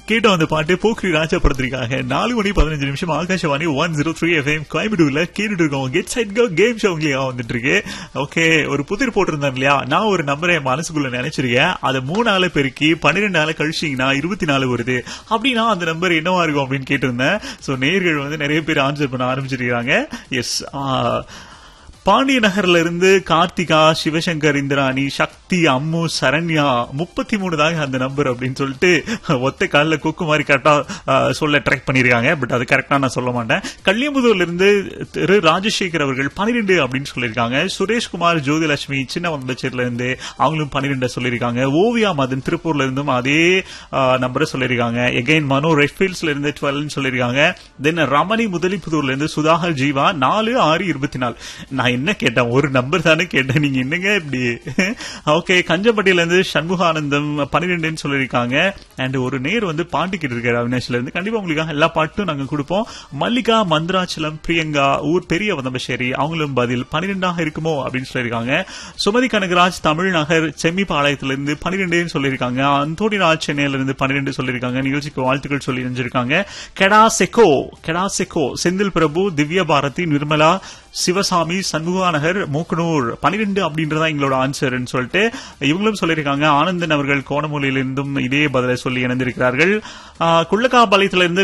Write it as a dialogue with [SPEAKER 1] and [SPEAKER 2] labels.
[SPEAKER 1] கேட்ட அந்த பாட்டு போக்ரி ராஜா படத்திற்காக நாலு மணி பதினஞ்சு நிமிஷம் Akashvani one zero three FM கோயம்புத்தூர்ல கேட்டுட்டு இருக்கோம் get set go game show உங்களுக்கு வந்துட்டு இருக்கு ஓகே ஒரு புதிர் போட்டிருந்தேன் இல்லையா நான் ஒரு நம்பரை என் மனசுக்குள்ள நினைச்சிருக்கேன் அதை மூணு நாளை பெருக்கி பன்னிரெண்டு நாளை கழிச்சிங்கன்னா இருபத்தி நாலு வருது அப்படின்னா அந்த நம்பர் என்னவா இருக்கும் அப்படின்னு கேட்டிருந்தேன் ஸோ நேர்கள் வந்து நிறைய பேர் ஆன்சர் பண்ண ஆரம்பிச்சிருக்காங்க எஸ் பாண்டிய நகர்ல இருந்து கார்த்திகா சிவசங்கர் இந்திராணி சக்தி அம்மு சரண்யா முப்பத்தி மூணு தாங்க அந்த நம்பர் அப்படின்னு சொல்லிட்டு ஒத்த காலில் கொக்கு மாதிரி கரெக்டா சொல்ல ட்ரை பண்ணிருக்காங்க பட் அது கரெக்டா நான் சொல்ல மாட்டேன் கல்யாம்புதூர்ல இருந்து திரு ராஜசேகர் அவர்கள் பனிரெண்டு அப்படின்னு சொல்லியிருக்காங்க சுரேஷ்குமார் ஜோதிலட்சுமி சின்ன வந்தச்சேரில இருந்து அவங்களும் பன்னிரெண்டு சொல்லியிருக்காங்க ஓவியா மதன் திருப்பூர்ல இருந்தும் அதே நம்பரை சொல்லியிருக்காங்க எகைன் மனோ ரெட்ஃபீல்ட்ஸ்ல இருந்து டுவெல்னு சொல்லியிருக்காங்க தென் ரமணி முதலிப்புதூர்ல இருந்து சுதாகர் ஜீவா நாலு ஆறு இருபத்தி நாலு நான் என்ன கேட்டேன் ஒரு நம்பர் தானே கேட்டேன் நீங்க என்னங்க இப்படி ஓகே கஞ்சப்பட்டியில இருந்து சண்முகானந்தம் பன்னிரெண்டுன்னு சொல்லியிருக்காங்க அண்ட் ஒரு நேர் வந்து பாட்டு கேட்டு இருக்காரு அவினாஷ்ல இருந்து கண்டிப்பா உங்களுக்கு எல்லா பாட்டும் நாங்க கொடுப்போம் மல்லிகா மந்திராச்சலம் பிரியங்கா ஊர் பெரிய வதம்பசேரி அவங்களும் பதில் பன்னிரெண்டாக இருக்குமோ அப்படின்னு சொல்லியிருக்காங்க சுமதி கனகராஜ் தமிழ்நகர் செம்மிப்பாளையத்திலிருந்து பன்னிரெண்டுன்னு சொல்லியிருக்காங்க அந்தோடி ராஜ் சென்னையில இருந்து பன்னிரெண்டு சொல்லியிருக்காங்க நிகழ்ச்சிக்கு வாழ்த்துக்கள் சொல்லி நினைச்சிருக்காங்க கெடா செக்கோ கெடா செக்கோ செந்தில் பிரபு திவ்யா பாரதி நிர்மலா சிவசாமி சண்முகாநகர் மூக்கனூர் பனிரெண்டு அப்படின்றதா எங்களோட ஆன்சர்னு சொல்லிட்டு இவங்களும் சொல்லியிருக்காங்க ஆனந்தன் அவர்கள் கோணமொழியிலிருந்தும் இதே பதிலை சொல்லி இணைந்திருக்கிறார்கள் குள்ளக்காபாளையத்திலிருந்து